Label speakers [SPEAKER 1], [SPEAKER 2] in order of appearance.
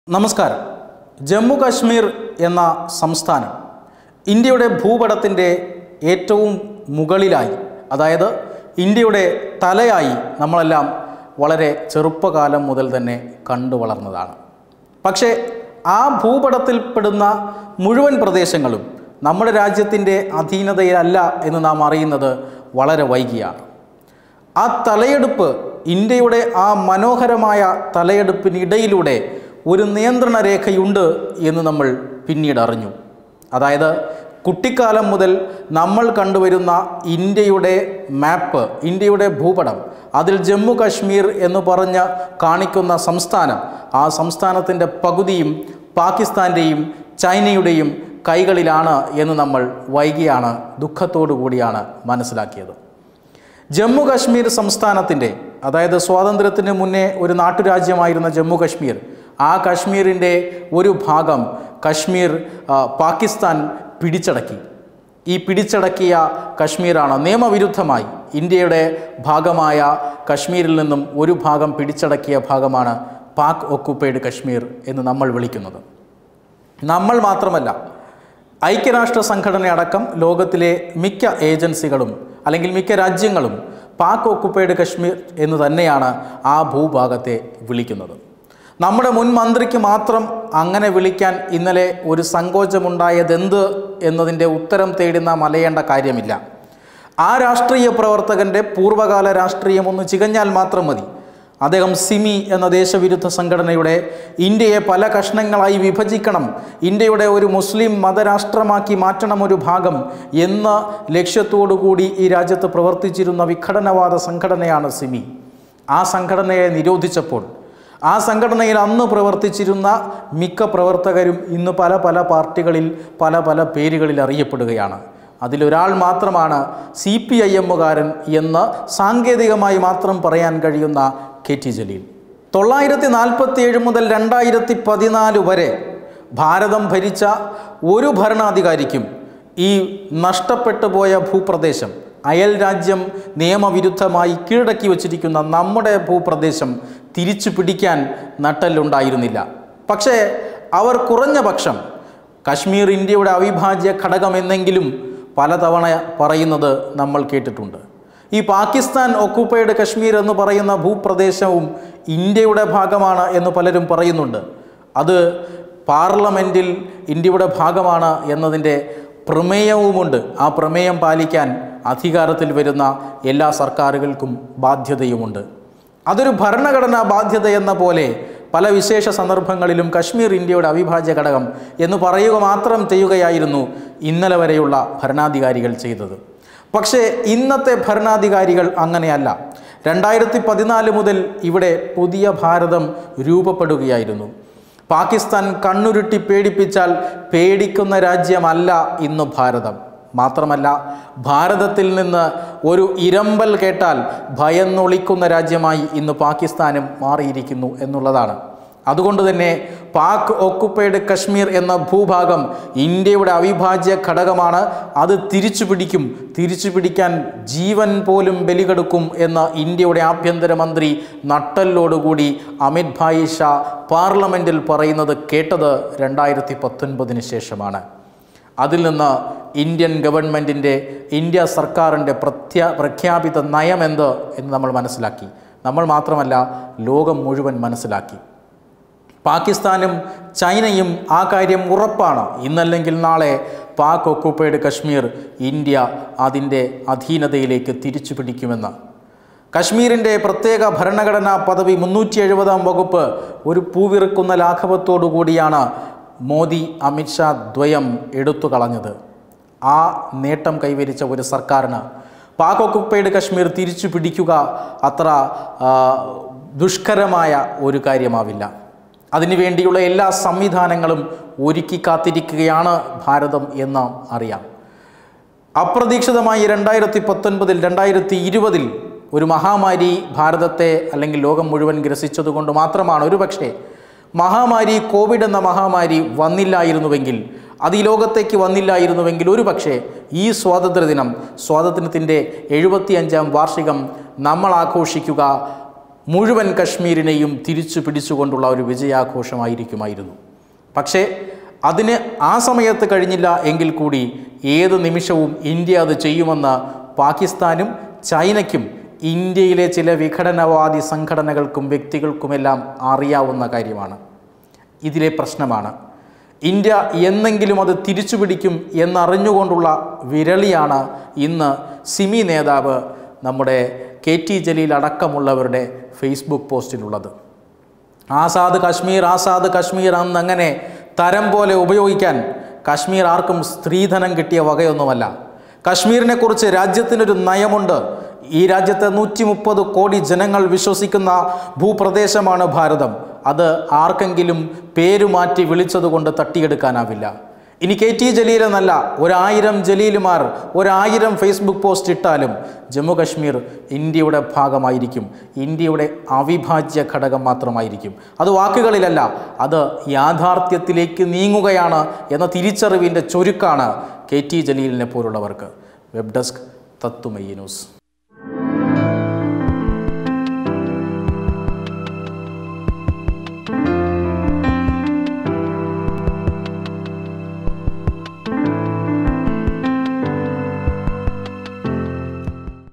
[SPEAKER 1] നമസ്കാരം ജമ്മു കാശ്മീർ എന്ന സംസ്ഥാനം ഇന്ത്യയുടെ ഭൂപടത്തിൻ്റെ ഏറ്റവും മുകളിലായി അതായത് ഇന്ത്യയുടെ തലയായി നമ്മളെല്ലാം വളരെ ചെറുപ്പകാലം മുതൽ തന്നെ കണ്ടു വളർന്നതാണ് പക്ഷേ ആ ഭൂപടത്തിൽപ്പെടുന്ന മുഴുവൻ പ്രദേശങ്ങളും നമ്മുടെ രാജ്യത്തിൻ്റെ അധീനതയിലല്ല എന്ന് നാം അറിയുന്നത് വളരെ വൈകിയാണ് ആ തലയെടുപ്പ് ഇന്ത്യയുടെ ആ മനോഹരമായ തലയെടുപ്പിനിടയിലൂടെ ഒരു നിയന്ത്രണ രേഖയുണ്ട് എന്ന് നമ്മൾ പിന്നീട് അറിഞ്ഞു അതായത് കുട്ടിക്കാലം മുതൽ നമ്മൾ കണ്ടുവരുന്ന ഇന്ത്യയുടെ മാപ്പ് ഇന്ത്യയുടെ ഭൂപടം അതിൽ ജമ്മു കാശ്മീർ എന്ന് പറഞ്ഞ് കാണിക്കുന്ന സംസ്ഥാനം ആ സംസ്ഥാനത്തിൻ്റെ പകുതിയും പാകിസ്ഥാൻ്റെയും ചൈനയുടെയും കൈകളിലാണ് എന്ന് നമ്മൾ വൈകിയാണ് ദുഃഖത്തോടു കൂടിയാണ് മനസ്സിലാക്കിയത് ജമ്മു കാശ്മീർ സംസ്ഥാനത്തിൻ്റെ അതായത് സ്വാതന്ത്ര്യത്തിന് മുന്നേ ഒരു നാട്ടുരാജ്യമായിരുന്ന ജമ്മു കാശ്മീർ ആ കാശ്മീരിൻ്റെ ഒരു ഭാഗം കാശ്മീർ ആ, പാകിസ്ഥാൻ പിടിച്ചടക്കി ഈ പിടിച്ചടക്കിയ കശ്മീരാണ് നിയമവിരുദ്ധമായി ഇന്ത്യയുടെ ഭാഗമായ കശ്മീരിൽ നിന്നും ഒരു ഭാഗം പിടിച്ചടക്കിയ ഭാഗമാണ് പാക് ഒക്കുപ്പൈഡ് കശ്മീർ എന്ന് നമ്മൾ വിളിക്കുന്നത് നമ്മൾ മാത്രമല്ല ഐക്യരാഷ്ട്ര സംഘടനയടക്കം ലോകത്തിലെ മിക്ക ഏജൻസികളും അല്ലെങ്കിൽ മിക്ക രാജ്യങ്ങളും പാക് ഒക്കുപ്പൈഡ് കശ്മീർ എന്ന് തന്നെയാണ് ആ ഭൂഭാഗത്തെ വിളിക്കുന്നത് നമ്മുടെ മുൻ മന്ത്രിക്ക് മാത്രം അങ്ങനെ വിളിക്കാൻ ഇന്നലെ ഒരു സങ്കോചമുണ്ടായതെന്ത് എന്നതിൻ്റെ ഉത്തരം തേടി നാം അലയേണ്ട കാര്യമില്ല ആ രാഷ്ട്രീയ പ്രവർത്തകൻ്റെ പൂർവ്വകാല രാഷ്ട്രീയം ഒന്ന് ചികഞ്ഞാൽ മാത്രം മതി അദ്ദേഹം സിമി എന്ന ദേശവിരുദ്ധ സംഘടനയുടെ ഇന്ത്യയെ പല കഷ്ണങ്ങളായി വിഭജിക്കണം ഇന്ത്യയുടെ ഒരു മുസ്ലിം മതരാഷ്ട്രമാക്കി മാറ്റണം ഒരു ഭാഗം എന്ന ലക്ഷ്യത്തോടു കൂടി ഈ രാജ്യത്ത് പ്രവർത്തിച്ചിരുന്ന വിഘടനവാദ സംഘടനയാണ് സിമി ആ സംഘടനയെ നിരോധിച്ചപ്പോൾ ആ സംഘടനയിൽ അന്ന് പ്രവർത്തിച്ചിരുന്ന മിക്ക പ്രവർത്തകരും ഇന്ന് പല പല പാർട്ടികളിൽ പല പല പേരുകളിൽ അറിയപ്പെടുകയാണ് അതിലൊരാൾ മാത്രമാണ് സി പി ഐ എമ്മുകാരൻ എന്ന് സാങ്കേതികമായി മാത്രം പറയാൻ കഴിയുന്ന കെ ടി ജലീൽ തൊള്ളായിരത്തി നാൽപ്പത്തി ഏഴ് മുതൽ രണ്ടായിരത്തി പതിനാല് വരെ ഭാരതം ഭരിച്ച ഒരു ഭരണാധികാരിക്കും ഈ നഷ്ടപ്പെട്ടു പോയ ഭൂപ്രദേശം അയൽ രാജ്യം നിയമവിരുദ്ധമായി കീഴടക്കി വച്ചിരിക്കുന്ന നമ്മുടെ ഭൂപ്രദേശം തിരിച്ചു പിടിക്കാൻ നട്ടലുണ്ടായിരുന്നില്ല പക്ഷേ അവർ കുറഞ്ഞ പക്ഷം കശ്മീർ ഇന്ത്യയുടെ അവിഭാജ്യ ഘടകമെന്നെങ്കിലും പലതവണ പറയുന്നത് നമ്മൾ കേട്ടിട്ടുണ്ട് ഈ പാകിസ്ഥാൻ ഒക്കുപ്പൈഡ് കശ്മീർ എന്ന് പറയുന്ന ഭൂപ്രദേശവും ഇന്ത്യയുടെ ഭാഗമാണ് എന്ന് പലരും പറയുന്നുണ്ട് അത് പാർലമെൻറ്റിൽ ഇന്ത്യയുടെ ഭാഗമാണ് എന്നതിൻ്റെ പ്രമേയവുമുണ്ട് ആ പ്രമേയം പാലിക്കാൻ അധികാരത്തിൽ വരുന്ന എല്ലാ സർക്കാരുകൾക്കും ബാധ്യതയുമുണ്ട് അതൊരു ഭരണഘടനാ ബാധ്യത എന്ന പോലെ പല വിശേഷ സന്ദർഭങ്ങളിലും കശ്മീർ ഇന്ത്യയുടെ അവിഭാജ്യ ഘടകം എന്ന് പറയുക മാത്രം ചെയ്യുകയായിരുന്നു ഇന്നലെ വരെയുള്ള ഭരണാധികാരികൾ ചെയ്തത് പക്ഷേ ഇന്നത്തെ ഭരണാധികാരികൾ അങ്ങനെയല്ല രണ്ടായിരത്തി പതിനാല് മുതൽ ഇവിടെ പുതിയ ഭാരതം രൂപപ്പെടുകയായിരുന്നു പാകിസ്ഥാൻ കണ്ണുരുട്ടി പേടിപ്പിച്ചാൽ പേടിക്കുന്ന രാജ്യമല്ല ഇന്ന് ഭാരതം മാത്രമല്ല ഭാരതത്തിൽ നിന്ന് ഒരു ഇരമ്പൽ കേട്ടാൽ ഭയന്നൊളിക്കുന്ന രാജ്യമായി ഇന്ന് പാകിസ്ഥാനും മാറിയിരിക്കുന്നു എന്നുള്ളതാണ് അതുകൊണ്ട് തന്നെ പാക് ഒക്കുപ്പൈഡ് കശ്മീർ എന്ന ഭൂഭാഗം ഇന്ത്യയുടെ അവിഭാജ്യ ഘടകമാണ് അത് തിരിച്ചു പിടിക്കും തിരിച്ചു പിടിക്കാൻ ജീവൻ പോലും ബലികെടുക്കും എന്ന് ഇന്ത്യയുടെ ആഭ്യന്തരമന്ത്രി നട്ടല്ലോടുകൂടി അമിത് ഭായ് ഷാ പാർലമെൻറ്റിൽ പറയുന്നത് കേട്ടത് രണ്ടായിരത്തി പത്തൊൻപതിന് ശേഷമാണ് അതിൽ നിന്ന് ഇന്ത്യൻ ഗവൺമെൻറ്റിൻ്റെ ഇന്ത്യ സർക്കാരിൻ്റെ പ്രത്യാ പ്രഖ്യാപിത നയമെന്ത് എന്ന് നമ്മൾ മനസ്സിലാക്കി നമ്മൾ മാത്രമല്ല ലോകം മുഴുവൻ മനസ്സിലാക്കി പാകിസ്ഥാനും ചൈനയും ആ കാര്യം ഉറപ്പാണ് ഇന്നല്ലെങ്കിൽ നാളെ പാക് ഒക്കുപ്പൈഡ് കശ്മീർ ഇന്ത്യ അതിൻ്റെ അധീനതയിലേക്ക് തിരിച്ചു പിടിക്കുമെന്ന് കശ്മീരിൻ്റെ പ്രത്യേക ഭരണഘടനാ പദവി മുന്നൂറ്റി എഴുപതാം വകുപ്പ് ഒരു പൂവിറുക്കുന്ന ലാഘവത്തോടു കൂടിയാണ് മോദി അമിത്ഷാ ദ്വയം എടുത്തു കളഞ്ഞത് ആ നേട്ടം കൈവരിച്ച ഒരു സർക്കാരിന് പാക് ഒക്കുപ്പൈഡ് കശ്മീർ തിരിച്ചു പിടിക്കുക അത്ര ആ, ദുഷ്കരമായ ഒരു കാര്യമാവില്ല അതിനുവേണ്ടിയുള്ള എല്ലാ സംവിധാനങ്ങളും ഒരുക്കി കാത്തിരിക്കുകയാണ് ഭാരതം എന്ന് അറിയാം അപ്രതീക്ഷിതമായി രണ്ടായിരത്തി പത്തൊൻപതിൽ രണ്ടായിരത്തി ഇരുപതിൽ ഒരു മഹാമാരി ഭാരതത്തെ അല്ലെങ്കിൽ ലോകം മുഴുവൻ ഗ്രസിച്ചതുകൊണ്ട് മാത്രമാണ് ഒരുപക്ഷെ മഹാമാരി കോവിഡ് എന്ന മഹാമാരി വന്നില്ലായിരുന്നുവെങ്കിൽ അത് ഈ ലോകത്തേക്ക് വന്നില്ലായിരുന്നുവെങ്കിൽ ഒരു പക്ഷേ ഈ സ്വാതന്ത്ര്യദിനം സ്വാതന്ത്ര്യത്തിൻ്റെ എഴുപത്തിയഞ്ചാം വാർഷികം നമ്മൾ ആഘോഷിക്കുക മുഴുവൻ കശ്മീരിനെയും തിരിച്ചു പിടിച്ചുകൊണ്ടുള്ള ഒരു വിജയാഘോഷമായിരിക്കുമായിരുന്നു പക്ഷേ അതിന് ആ സമയത്ത് കഴിഞ്ഞില്ല എങ്കിൽ കൂടി ഏത് നിമിഷവും ഇന്ത്യ അത് ചെയ്യുമെന്ന് പാകിസ്ഥാനും ചൈനയ്ക്കും ഇന്ത്യയിലെ ചില വിഘടനവാദി സംഘടനകൾക്കും വ്യക്തികൾക്കുമെല്ലാം അറിയാവുന്ന കാര്യമാണ് ഇതിലെ പ്രശ്നമാണ് ഇന്ത്യ എന്നെങ്കിലും അത് തിരിച്ചു പിടിക്കും എന്നറിഞ്ഞുകൊണ്ടുള്ള വിരളിയാണ് ഇന്ന് സിമി നേതാവ് നമ്മുടെ കെ ടി ജലീൽ അടക്കമുള്ളവരുടെ ഫേസ്ബുക്ക് പോസ്റ്റിലുള്ളത് ആസാദ് കശ്മീർ ആസാദ് കശ്മീർ അന്നങ്ങനെ തരം പോലെ ഉപയോഗിക്കാൻ കശ്മീർ ആർക്കും സ്ത്രീധനം കിട്ടിയ വകയൊന്നുമല്ല കശ്മീരിനെ കുറിച്ച് രാജ്യത്തിനൊരു നയമുണ്ട് ഈ രാജ്യത്തെ നൂറ്റി മുപ്പത് കോടി ജനങ്ങൾ വിശ്വസിക്കുന്ന ഭൂപ്രദേശമാണ് ഭാരതം അത് ആർക്കെങ്കിലും പേരുമാറ്റി വിളിച്ചതുകൊണ്ട് തട്ടിയെടുക്കാനാവില്ല ഇനി കെ ടി ജലീൽ എന്നല്ല ഒരായിരം ജലീലുമാർ ഒരായിരം ഫേസ്ബുക്ക് പോസ്റ്റ് ഇട്ടാലും ജമ്മു കശ്മീർ ഇന്ത്യയുടെ ഭാഗമായിരിക്കും ഇന്ത്യയുടെ അവിഭാജ്യ ഘടകം മാത്രമായിരിക്കും അത് വാക്കുകളിലല്ല അത് യാഥാർത്ഥ്യത്തിലേക്ക് നീങ്ങുകയാണ് എന്ന തിരിച്ചറിവിൻ്റെ ചുരുക്കാണ് കെ ടി ജലീലിനെ പോലുള്ളവർക്ക് വെബ് ഡെസ്ക് തത്തുമയ്യ ന്യൂസ്